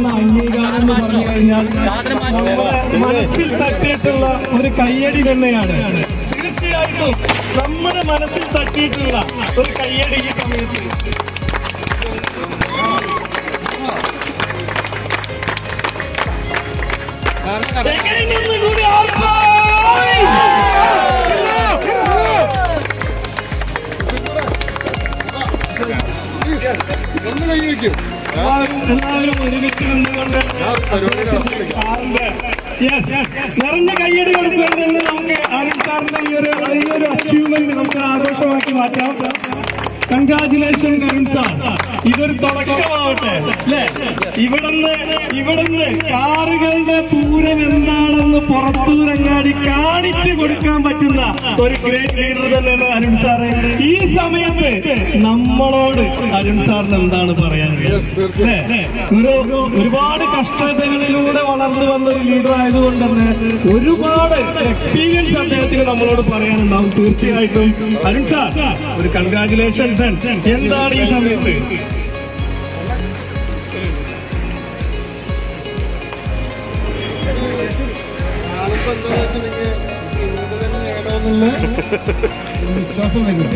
ലഭിക്കുന്ന അംഗീകാരം എന്ന് പറഞ്ഞു കഴിഞ്ഞാൽ നമ്മുടെ മനസ്സിൽ തട്ടിയിട്ടുള്ള ഒരു കയ്യടി തന്നെയാണ് തീർച്ചയായിട്ടും നമ്മുടെ മനസ്സിൽ തട്ടിയിട്ടുള്ള ഒരു കയ്യടി ഈ സമയത്ത് Again ഒന്നുകൂടി ആർപ്പായി! ഒന്ന് കൈ വയ്ക്കും എല്ലാവരും എല്ലാവരും ഒരുമിച്ച് നിന്നുകൊണ്ട് സാറിന്റെ Yes, yes. നിറഞ്ഞ കയ്യടി കൊടുക്കുന്നുണ്ടെന്ന് നമുക്ക് അരുൺ സാറിന്റെ ഈ ഒരു ഈ ഒരു അച്ചീവ്മെന്റ് നമുക്ക് ആഘോഷമാക്കി മാറ്റാം കൺഗ്രാചുലേഷൻ അരുൺ സാർ ഇതൊരു തുടക്കമാവട്ടെ അല്ലേ ഇവിടുന്ന് ഇവിടുന്ന് കാറുകളുടെ പൂരം എന്താണെന്ന് പുറത്തൂരങ്ങാടി കാണിച്ചു കൊടുക്കാൻ പറ്റുന്ന ഒരു ഗ്രേറ്റ് ലീഡർ തന്നെയാണ് അരുൺ സാറ് ഈ സമയത്ത് നമ്മളോട് അരുൺ സാറിന് എന്താണ് പറയാനുള്ളത് അല്ലേ? ഒരു ഒരുപാട് കഷ്ടതകളിലൂടെ വളർന്നു വന്ന ഒരു ലീഡർ ആയതുകൊണ്ട് തന്നെ ഒരുപാട് എക്സ്പീരിയൻസ് അദ്ദേഹത്തിന് നമ്മളോട് പറയാനുണ്ടാവും തീർച്ചയായിട്ടും അരുൺ സാർ ഒരു കൺഗ്രാചുലേഷൻ എന്താണ് ഈ സമയത്ത് കാണുമ്പോ എന്താ വെച്ചിട്ടുണ്ടെങ്കിൽ ഇത് തന്നെ നേടാമെന്നുള്ള ഒരു വിശ്വാസം വരുന്നു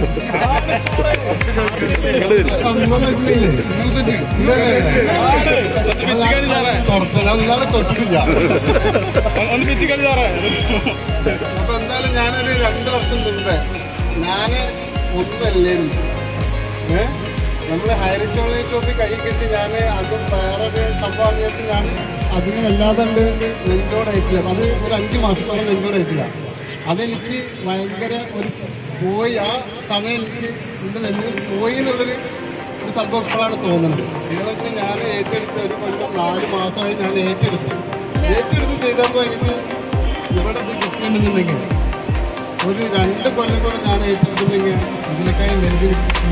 സംഭവം വെച്ചിട്ടില്ലേ? നിങ്ങൾ തന്നെ. തുറപ്പില്ല. അത് ഇന്നാളെ തൊട്ടിട്ടില്ല അപ്പൊ എന്തായാലും ഞാനൊരു രണ്ട് വർഷം മുമ്പേ ഞാന് ഒന്നല്ലായിരുന്നു ഏ നമ്മള് ഹൈറിച്ച് കോളേജ് ടോപ്പി കൈ കിട്ടി ഞാൻ അത് വേറൊരു സംഭവം കേട്ട് ഞാൻ അതിന് വല്ലാതെ നെഞ്ചോടായിട്ടില്ല അത് ഒരു അഞ്ച് മാസത്തോളം നെഞ്ചോടായിട്ടില്ല അതെനിക്ക് ഭയങ്കര ഒരു പോയി ആ സമയം എനിക്ക് എന്റെ നെഞ്ചിൽ പോയി എന്നുള്ളൊരു ഒരു സംഭവം ഇപ്പോഴാണ് തോന്നുന്നത് ഇതൊക്കെ ഞാൻ ഏറ്റെടുത്ത് ഒരു കൊല്ലം നാല് മാസമായി ഞാൻ ഏറ്റെടുത്തു ഏറ്റെടുത്ത് ചെയ്തപ്പോൾ എനിക്ക് ഇവിടെ ഇത് കിട്ടുന്നുണ്ടെന്നുണ്ടെങ്കിൽ ഒരു രണ്ട് കൊല്ലം കൂടെ ഞാൻ ഏറ്റെടുത്തിട്ടുണ്ടെങ്കിൽ ഇതിനേക്കാളും വലുത്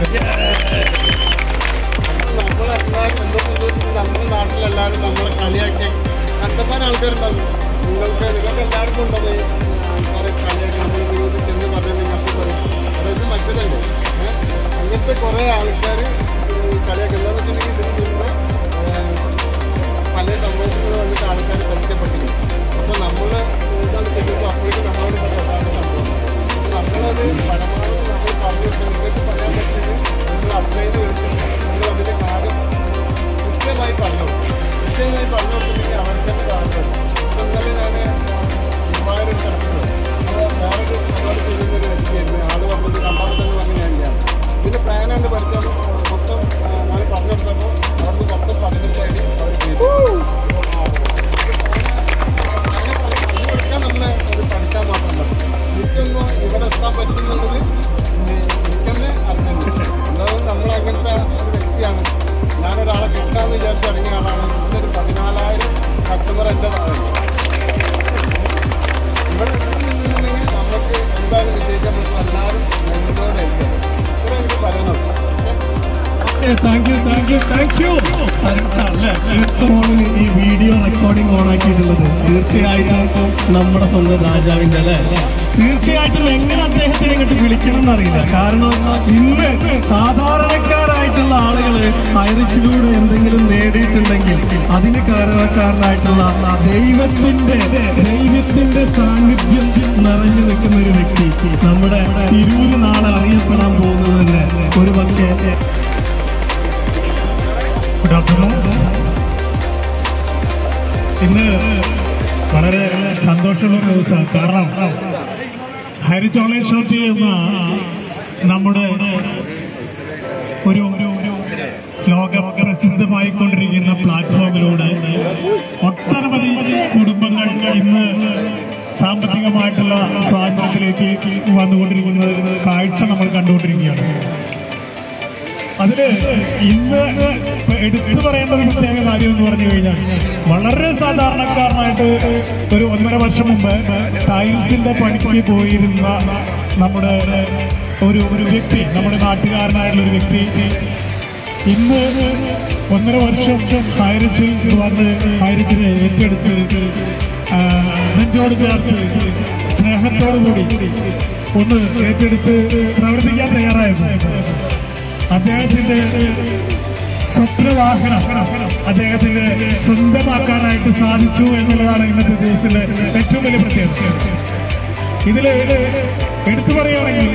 നമ്മളെല്ലാവരും എന്തൊക്കെ നമ്മുടെ നാട്ടിലെല്ലാവരും നമ്മളെ കളിയാക്കി കണ്ടപ്പാൻ ആൾക്കാരുണ്ടാവും നിങ്ങൾക്ക് നിങ്ങൾക്ക് എല്ലാവർക്കും ഉണ്ടത് ആൾക്കാരെ കളിയാക്കി നമ്മൾ ജീവിതത്തിൽ ചെന്ന് പറഞ്ഞിട്ടുണ്ടെങ്കിൽ അപ്പോൾ പറയും അതായത് മറ്റേതല്ലേ ഏഹ്? അങ്ങനത്തെ കുറേ ആൾക്കാർ കളിയാക്കി എന്താണെന്ന് വെച്ചിട്ടുണ്ടെങ്കിൽ ഇതിന് മുമ്പ് ഏഹ്, പല സംഭവത്തിൽ വന്നിട്ട് ആൾക്കാർ ചതിക്കപ്പെട്ടിരിക്കും അപ്പോൾ നമ്മൾ എന്താണ് ചെയ്യുമ്പോൾ അപ്പോഴേക്കും നമ്മളോട് പറയാം അതാണ് സംഭവം നമ്മളത് പരമാവധി നമ്മൾ പറഞ്ഞു നിങ്ങൾക്ക് പറയാൻ പറ്റുന്നത് നിങ്ങൾ അപ്ലൈ വിളിച്ച് നിങ്ങൾ അതിന്റെ കാര്യം കൃത്യമായി പറഞ്ഞു കൃത്യമായി പറഞ്ഞു കൊടുത്തിട്ടുണ്ടെങ്കിൽ അവർ തന്നെ കാണുന്നത് ഇപ്പം ഇന്നലെ ഞാൻ ഗുരുവായൂർ സ്ഥലത്ത് വേറൊരു പരിപാടി ചെയ്യുന്ന ഒരു വ്യക്തിയായിരുന്നു ആള് പറഞ്ഞത് രണ്ടാമത് തന്നെ വന്ന് ഞാൻ ഇല്ല ഇതിന്റെ പ്ലാനാണ് പഠിച്ചത് മൊത്തം ആ, ഞാൻ പറഞ്ഞു കൊടുത്തപ്പോൾ അവർക്ക് മൊത്തം പതിനഞ്ചായി അവർ ചെയ്തു അങ്ങനെ പറഞ്ഞു കൊടുക്കാൻ നമ്മളെ ഒരു പഠിക്കാൻ മാത്രം മതി. എനിക്കൊന്നും ഇവിടെ എത്താൻ പറ്റുന്നുള്ളത് എനിക്കെന്നെ അറിഞ്ഞില്ല എന്തായാലും നമ്മൾ അങ്ങനത്തെ ഒരു വ്യക്തിയാണ് ഞാനൊരാളെ കിട്ടാന്ന് വിചാരിച്ച് ഇറങ്ങിയ ആളാണ് ഇന്നൊരു പതിനാലായിരം കസ്റ്റമർ എൻ്റെ താഴെ ഇവിടെ എത്തുന്നുണ്ടെങ്കിൽ നമുക്ക് എന്തായാലും വിജയിക്കാൻ പറ്റും എല്ലാവരും നെഞ്ചോടെ ഇരിക്കണം ഇത്ര എനിക്ക് പറയണം thank you thank you thank you Arun sir അല്ലേ ഫോണിൽ ഈ വീഡിയോ റെക്കോർഡിംഗ് ഓൺ ആക്കിയിട്ടുള്ളത് തീർച്ചയായിട്ടും നമ്മുടെ സ്വന്തം രാജാവിന്റെ അല്ലേ തീർച്ചയായിട്ടും എങ്ങനെ അദ്ദേഹത്തിന് ഇങ്ങോട്ട് വിളിക്കണം എന്നറിയില്ല കാരണം ഇന്ന് സാധാരണക്കാരായിട്ടുള്ള ആളുകൾ ഹൈറിച്ചിലൂടെ എന്തെങ്കിലും നേടിയിട്ടുണ്ടെങ്കിൽ അതിന് കാരണക്കാരനായിട്ടുള്ള ദൈവത്തിന്റെ ദൈവത്തിന്റെ സാന്നിധ്യം നിറഞ്ഞു നിൽക്കുന്ന ഒരു വ്യക്തി നമ്മുടെ തിരൂര് നാളെ അറിയപ്പെടാൻ പോകുന്നത് തന്നെ ഒരു പക്ഷേ ഗുഡ് ആഫ്റ്റർനൂൺ ഇന്ന് വളരെ സന്തോഷമുള്ള ഒരു ദിവസമാണ് കാരണം ഹരിച്ചോളെ ഷോട്ടി എന്ന നമ്മുടെ ഒരു ഒരു ലോക പ്രസിദ്ധമായിക്കൊണ്ടിരിക്കുന്ന പ്ലാറ്റ്ഫോമിലൂടെ ഒട്ടനവധി കുടുംബങ്ങൾ ഇന്ന് സാമ്പത്തികമായിട്ടുള്ള സ്വാതന്ത്ര്യത്തിലേക്ക് വന്നുകൊണ്ടിരിക്കുന്ന കാഴ്ച നമ്മൾ കണ്ടുകൊണ്ടിരിക്കുകയാണ് അതില് ഇന്ന് എടുത്തു പറയേണ്ട ഒരു പ്രത്യേക കാര്യം എന്ന് പറഞ്ഞു കഴിഞ്ഞാൽ വളരെ സാധാരണക്കാരനായിട്ട് ഒരു ഒന്നര വർഷം മുമ്പ് ടൈൽസിന്റെ പണിക്ക് പോയിരുന്ന നമ്മുടെ ഒരു ഒരു വ്യക്തി നമ്മുടെ നാട്ടുകാരനായിട്ടുള്ള ഒരു വ്യക്തി ഇന്ന് ഒന്നര വർഷം ഹൈറിച്ചിൽ വന്ന് ഹൈറിച്ചിനെ ഏറ്റെടുത്ത് ആ, നെഞ്ചോട് ചേർത്ത് സ്നേഹത്തോടു കൂടി ഒന്ന് ഏറ്റെടുത്ത് പ്രവർത്തിക്കാൻ തയ്യാറായിരുന്നു അദ്ദേഹത്തിന്റെ സ്വപ്നവാഹനം അദ്ദേഹത്തിന് സ്വന്തമാക്കാനായിട്ട് സാധിച്ചു എന്നുള്ളതാണ് ഇന്നത്തെ ദിവസത്തിലെ ഏറ്റവും വലിയ പ്രത്യേകത ഇതില് എടുത്തു പറയുകയാണെങ്കിൽ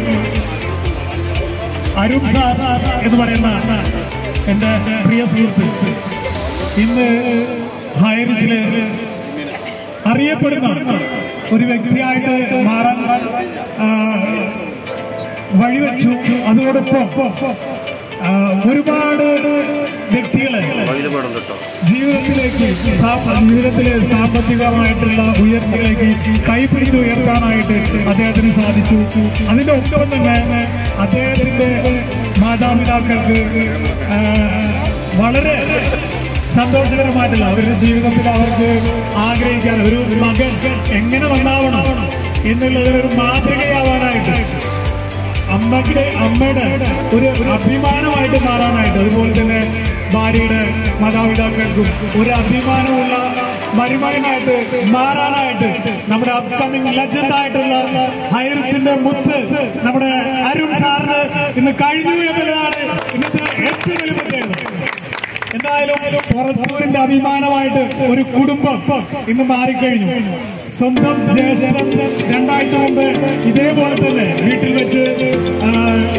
അരുൺ സാർ എന്ന് പറയുന്ന എന്റെ പ്രിയ സുഹൃത്ത് ഇന്ന് ഹൈറിച്ചില് അറിയപ്പെടുന്ന ഒരു വ്യക്തിയായിട്ട് മാറാൻ ആ, വഴിവെച്ചു അതോടൊപ്പം ആ, ഒരുപാട് വ്യക്തികളെ ജീവിതത്തിലേക്ക് സാ- ജീവിതത്തിലെ സാമ്പത്തികമായിട്ടുള്ള ഉയർച്ചയിലേക്ക് കൈപിടിച്ച് ഉയർത്താനായിട്ട് അദ്ദേഹത്തിന് സാധിച്ചു അതിന്റെ ഒപ്പം തന്നെ അദ്ദേഹത്തിന്റെ മാതാപിതാക്കൾക്ക് ആ, വളരെ സന്തോഷകരമായിട്ടുള്ള അവരുടെ ജീവിതത്തിൽ അവർക്ക് ആഗ്രഹിക്കാൻ ഒരു മകൻ എങ്ങനെ നന്നാവണം എന്നുള്ളതിൽ ഒരു മാതൃകയാവാനായിട്ട് അമ്മയുടെ അമ്മയുടെ ഒരു അഭിമാനമായിട്ട് മാറാനായിട്ട് അതുപോലെ തന്നെ ഭാര്യയുടെ മാതാപിതാക്കൾക്കും ഒരു അഭിമാനമുള്ള മരുമകനായിട്ട് മാറാനായിട്ട് നമ്മുടെ അപ്കമിംഗ് ലെജൻഡ് ആയിട്ടുള്ള ഹൈറിച്ചിന്റെ മുത്ത് നമ്മുടെ അരുൺ സാറിന് ഇന്ന് കഴിഞ്ഞു എന്നുള്ളതാണ് ഇന്നത്തെ ഏറ്റവും വലിയ പ്രത്യേകത എന്തായാലും പുറത്തൂരിന്റെ അഭിമാനമായിട്ട് ഒരു കുടുംബം ഇന്ന് മാറിക്കഴിഞ്ഞു സ്വന്തം ജ്യേഷ്ഠൻ രണ്ടാഴ്ച മുമ്പ് ഇതേപോലെ തന്നെ വീട്ടിൽ വെച്ച് ആ,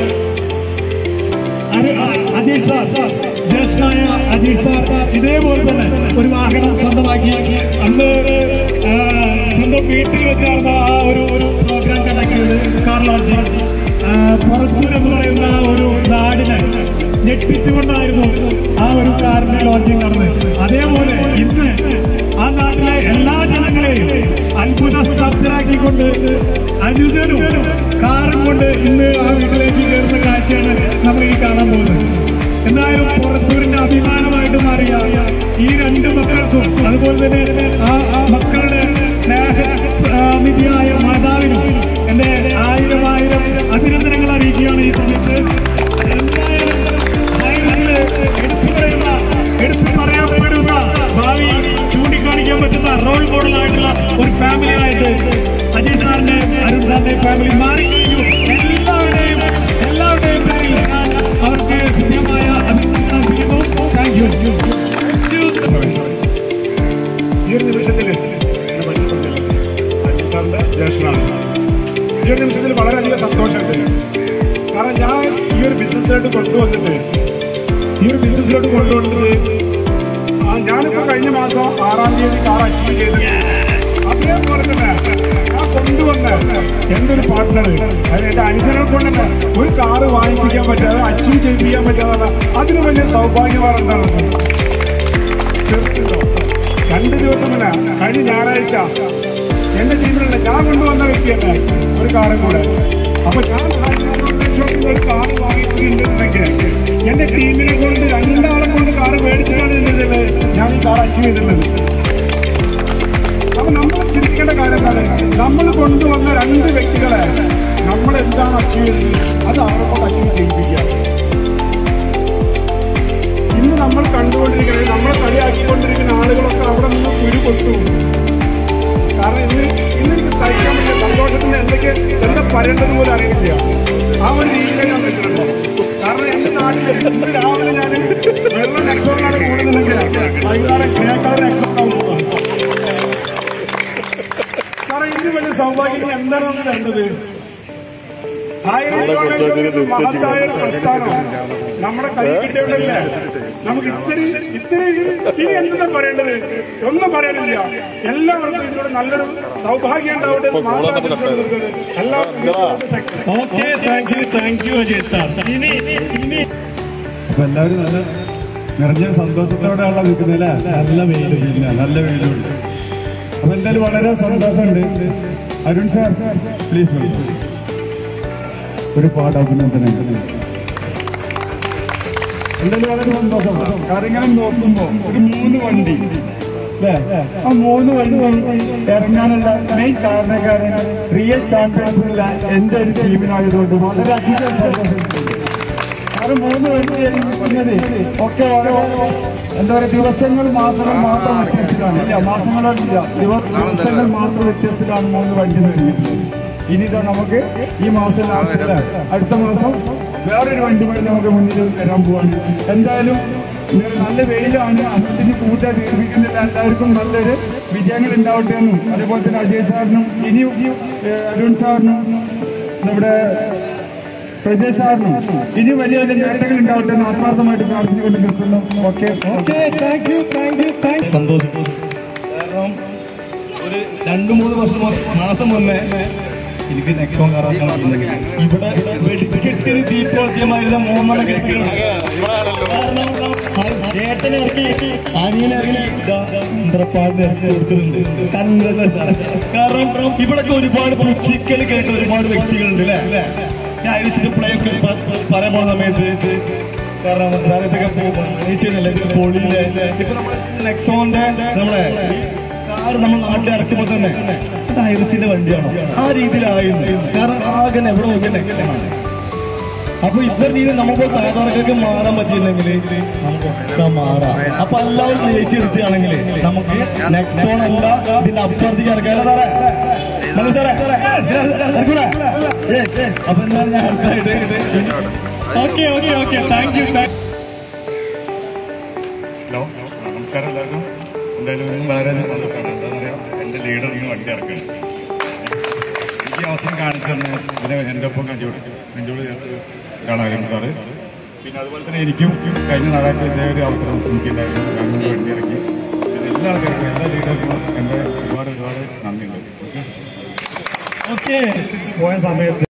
അരു- ആ, അജീഷ് സാർ ജ്യേഷ്ഠനായ അജീഷ് സാർ ഇതേപോലെ തന്നെ ഒരു വാഹനം സ്വന്തമാക്കി അന്ന് ആ, സ്വന്തം വീട്ടിൽ വെച്ചായിരുന്നു ആ ഒരു ഒരു പ്രോഗ്രാം കണ്ടക്ട് ചെയ്തത് കാർ ലോഞ്ച് പുറത്തൂർ എന്ന് പറയുന്ന ഒരു നാടിനെ ഞെട്ടിച്ചുകൊണ്ടായിരുന്നു ആ ഒരു കാറിന്റെ ലോഞ്ചിങ് നടന്നത് അതേപോലെ ഇന്ന് ആ നാട്ടിലെ എല്ലാ ജനങ്ങളെയും അത്ഭുത സ്തബ്ധരാക്കിക്കൊണ്ട് അനുജനും കാറും കൊണ്ട് ഇന്ന് ആ വീട്ടിലേക്ക് കയറുന്ന കാഴ്ചയാണ് നമ്മൾ ഈ കാണാൻ പോകുന്നത് എന്തായാലും പുറത്തൂരിന്റെ അഭിമാനമായിട്ട് മാറിയ ഈ രണ്ട് മക്കൾക്കും അതുപോലെ തന്നെ ആ ആ മക്കളുടെ സ്നേഹ ആ, നിധിയായ മാതാവിനും എന്റെ ആയിരം ആയിരം അഭിനന്ദനങ്ങൾ അറിയിക്കുകയാണ് ഈ സമയത്ത് എന്തായാലും ഹൈറേഞ്ചില് എടുത്തു പറയുന്ന എടുത്തു പറയാൻ ഭാവി ചൂണ്ടിക്കാണിക്കാൻ പറ്റുന്ന റോൾ മോഡലായിട്ടുള്ള ഒരു ഫാമിലി ആയിട്ട് അജയ് സാറിന്റെ അരുൺ സാറിന്റെ ഫാമിലി മാറിക്കഴിഞ്ഞു എല്ലാവരുടെയും എല്ലാവരുടെയും പേരിൽ ഞാൻ അവർക്ക് കൃത്യമായ അഭിനന്ദനം അറിയിക്കുന്നു താങ്ക് യു ഈ ഒരു നിമിഷത്തിൽ എന്നെ പരിചയപ്പെടുത്തില്ല അജയ് സാറിന്റെ ജ്യേഷ്ഠനാണ് ഈ ഒരു നിമിഷത്തിൽ വളരെയധികം സന്തോഷമുണ്ട് കാരണം ഞാൻ ഈ ഒരു ബിസിനസ്സിലോട്ട് കൊണ്ടുവന്നിട്ട് ഈ ഒരു ബിസിനസ്സിലോട്ട് കൊണ്ടുവന്നിട്ട് ആ ഞാനിപ്പോ കഴിഞ്ഞ മാസം ആറാം തീയതി കാർ അച്ചീവ് ചെയ്തു അതേപോലെ തന്നെ ഞാൻ കൊണ്ടുവന്ന എന്റെ ഒരു പാർട്ട്ണർ അതായത് എന്റെ അനുജനെ കൊണ്ട് തന്നെ ഒരു കാറ് വാങ്ങിപ്പിക്കാൻ പറ്റാതെ അച്ചീവ് ചെയ്യിപ്പിക്കാൻ പറ്റാതെ അതിന് വലിയ സൗഭാഗ്യമാണ് എന്താണെന്ന് തീർച്ചയായിട്ടും രണ്ട് ദിവസം മുന്നേ കഴിഞ്ഞ ഞായറാഴ്ച എന്റെ ടീമിലുള്ള ഞാൻ കൊണ്ടുവന്ന വ്യക്തിയല്ല ഒരു കാറും കൂടെ അപ്പൊ ഞാൻ ഷോപ്പിൽ ഒരു കാർ വാങ്ങിയിട്ടുണ്ടെന്നുണ്ടെങ്കിൽ എന്റെ ടീമിനെ കൊണ്ട് രണ്ടാളെ കൊണ്ട് കാറ് മേടിച്ചിട്ടാണ് എന്നുള്ളത് ഞാൻ ഈ കാർ അച്ചീവ് ചെയ്തിട്ടുള്ളത് അപ്പൊ നമ്മൾ ചിന്തിക്കേണ്ട കാര്യം എന്താണ് നമ്മൾ കൊണ്ടുവന്ന രണ്ട് വ്യക്തികളെ നമ്മൾ എന്താണ് അച്ചീവ് ചെയ്തത് അത് അവരെ കൊണ്ട് അച്ചീവ് ചെയ്യിപ്പിക്കുക ഇന്ന് നമ്മൾ കണ്ടുകൊണ്ടിരിക്കുന്നത് നമ്മളെ കളിയാക്കിക്കൊണ്ടിരിക്കുന്ന ആളുകളൊക്കെ അവിടെ നിന്ന് കുരു കൊട്ടു കാരണം ഇന്ന് ഇന്ന് എനിക്ക് സഹിക്കാൻ പറ്റില്ല സന്തോഷത്തിന് എന്തൊക്കെ എന്താ പറയേണ്ടത് പോലും അറിയില്ല ആ ഒരു രീതിയിൽ ഞാൻ നിൽക്കുന്നുണ്ടോ കാരണം എന്റെ നാട്ടില് ഇന്ന് രാവിലെ ഞാൻ വെള്ളം നെക്സോണാണ് കൂടുന്നുണ്ടെങ്കിൽ വൈകുന്നേരം കിഴക്കാട് നെക്സോണാവും കാരണം ഇതിന് വലിയ സൗഭാഗ്യം എന്താണ് നമുക്ക് വേണ്ടത് ആയിരം മഹത്തായ ഒരു പ്രസ്ഥാനം നമ്മുടെ കൈ കിട്ടിയവിടല്ലേ നമുക്ക് ഇത്തിരി ഇത്തിരി ഇനി എന്താ പറയേണ്ടത് ഒന്നും പറയാനില്ല എല്ലാവർക്കും ഇതിലൂടെ നല്ലൊരു സൗഭാഗ്യം ഉണ്ടാവട്ടെ എന്ന് മാത്രം ആശംസിച്ചുകൊണ്ട് നിർത്തുന്നു. എല്ലാവർക്കും success okay thank you thank you Ajay sir ഇനി ഇനി അപ്പൊ എല്ലാവരും നല്ല നിറഞ്ഞ സന്തോഷത്തോടെയുള്ള നിൽക്കുന്നില്ല നല്ല വെയിലും ഇല്ല നല്ല വെയിലുണ്ട് അപ്പൊ എന്തായാലും വളരെ സന്തോഷമുണ്ട് അരുൺ സാർ പ്ലീസ് പ്ലീസ് ഒരു പാട്ട് അഭിനന്ദനങ്ങൾ എന്തായാലും വളരെ സന്തോഷം കാരണം ഇങ്ങനെ നോക്കുമ്പോ ഒരു മൂന്ന് വണ്ടി അല്ലേ ആ മൂന്ന് വണ്ടി ഇറങ്ങാനുള്ള മെയിൻ കാരണക്കാരൻ റിയൽ ചാമ്പ്യൻസിലുള്ള എന്റെ ഒരു ടീമിനായതുകൊണ്ട് വളരെ അധികം സന്തോഷമുണ്ട് അത് മൂന്ന് വണ്ടി എഴുതിക്കുന്നത് ഒക്കെ ഓരോ എന്താ പറയുക ദിവസങ്ങൾ മാസങ്ങൾ മാത്രം വ്യത്യസ്തമാണ് ഇല്ല മാസങ്ങളല്ല ദിവ- ദിവസങ്ങൾ മാത്രം വ്യത്യസ്തത്തിലാണ് മൂന്ന് വണ്ടി നിർമ്മിക്കുന്നത് ഇനി ഇതാ നമുക്ക് ഈ മാസം ലാസ്റ്റില് അടുത്ത മാസം വേറൊരു വണ്ടി വഴി നമുക്ക് മുന്നിൽ വരാൻ പോവാണ് എന്തായാലും ഇന്നൊരു നല്ല വെയിലാണ് അന്നത്തിന് കൂടുതൽ ദീർഘിക്കുന്നില്ല എല്ലാവർക്കും നല്ലൊരു വിജയങ്ങൾ ഉണ്ടാവട്ടെ എന്നും അതേപോലെ തന്നെ അജയ് സാറിനും ഇനി ഏഹ്, അരുൺ സാറിനും നമ്മുടെ പ്രജയ് സാറിനും ഇനി വലിയ വലിയ നേട്ടങ്ങൾ ഉണ്ടാവട്ടെ എന്ന് ആത്മാർത്ഥമായിട്ട് പ്രാർത്ഥിച്ചുകൊണ്ട് നിർത്തുന്നു okay okay thank you thank you thank സന്തോഷം കാരണം ഒരു രണ്ടു മൂന്ന് വർഷം മു- മാസം മുന്നേ എനിക്ക് നെക്സോൺ കറാക്കാൻ ഇവിടെ വെടിക്കെട്ടിന് തീപ്പോദ്യമായിരുന്ന മൂന്നെണ്ണം കിടക്കുകയാണ് കാരണം ഏട്ടനെ ഇറക്കി അനിയനെ ഇറക്കി ഇന്ദ്രപ്പാടിന് ഇറക്കി കൊടുക്കുന്നുണ്ട് കാരണം എന്താ വെച്ചാ, കാരണം ഇവിടൊക്കെ ഒരുപാട് പുച്ചിക്കൽ കേട്ട ഒരുപാട് വ്യക്തികളുണ്ട് അല്ലേ ഞാൻ അയച്ചിട്ട് പ്ലേ ഒക്കെ പ- പ- പറയാൻ പോകുന്ന സമയത്ത് കാരണം ധാരത്തൊക്കെ നീച്ചുന്നില്ല പൊളിയിലെ ഇപ്പൊ നമ്മുടെ നെക്സോന്റെ നമ്മളെ കാർ നമ്മൾ നാട്ടിൽ ഇറക്കുമ്പോ തന്നെ അത് അയച്ചിന്റെ വണ്ടിയാണോ ആ രീതിയിലായിരുന്നു കാരണം ആകെ എവിടെ നോക്കിയ നെക്സോണാണ് അപ്പൊ ഇത്ര രീതി നമുക്ക് സാധാരണക്കാർക്ക് മാറാൻ പറ്റിയില്ലെങ്കിൽ നമുക്കൊക്കെ മാറാം അപ്പൊ എല്ലാവരും ജയിച്ചെടുക്കുകയാണെങ്കിൽ നമുക്ക് നെക്സോൺ അല്ല ഇതിന്റെ അപ്പുറത്തേക്ക് ഇറക്കാനോ സാറേ മതി സാറേ ഇറക്കൂടെ? ഏ, ഏ, അപ്പൊ എന്താണ് ഞാൻ അടുത്തായിട്ട് okay okay okay thank you thank hello നമസ്കാരം എല്ലാവർക്കും എന്തായാലും ഇന്നും വളരെയധികം സന്തോഷമാണ് എന്താണെന്ന് അറിയാം എൻ്റെ ലീഡർ ഇങ്ങനെ വണ്ടി ഇറക്കുകയാണ് എനിക്ക് ഈ അവസരം കാണിച്ചു തന്നെ ഇതിനെ എൻ്റെ ഒപ്പം കഞ്ചോട് കഞ്ചോട് ചേർത്ത് കാണാൻ സാറ് പിന്നെ അതുപോലെ തന്നെ എനിക്കും കഴിഞ്ഞ ഞായറാഴ്ച ഇതേ ഒരു അവസരം എനിക്കുണ്ടായിരുന്നു ഞാൻ ഇങ്ങനെ വണ്ടി ഇറക്കി പിന്നെ എല്ലാ ആൾക്കാർക്കും എല്ലാ ലീഡർക്കും എൻ്റെ ഒരുപാട് ഒരുപാട് നന്ദിയുണ്ട് ഓക്കെ പോയ സമയത്ത്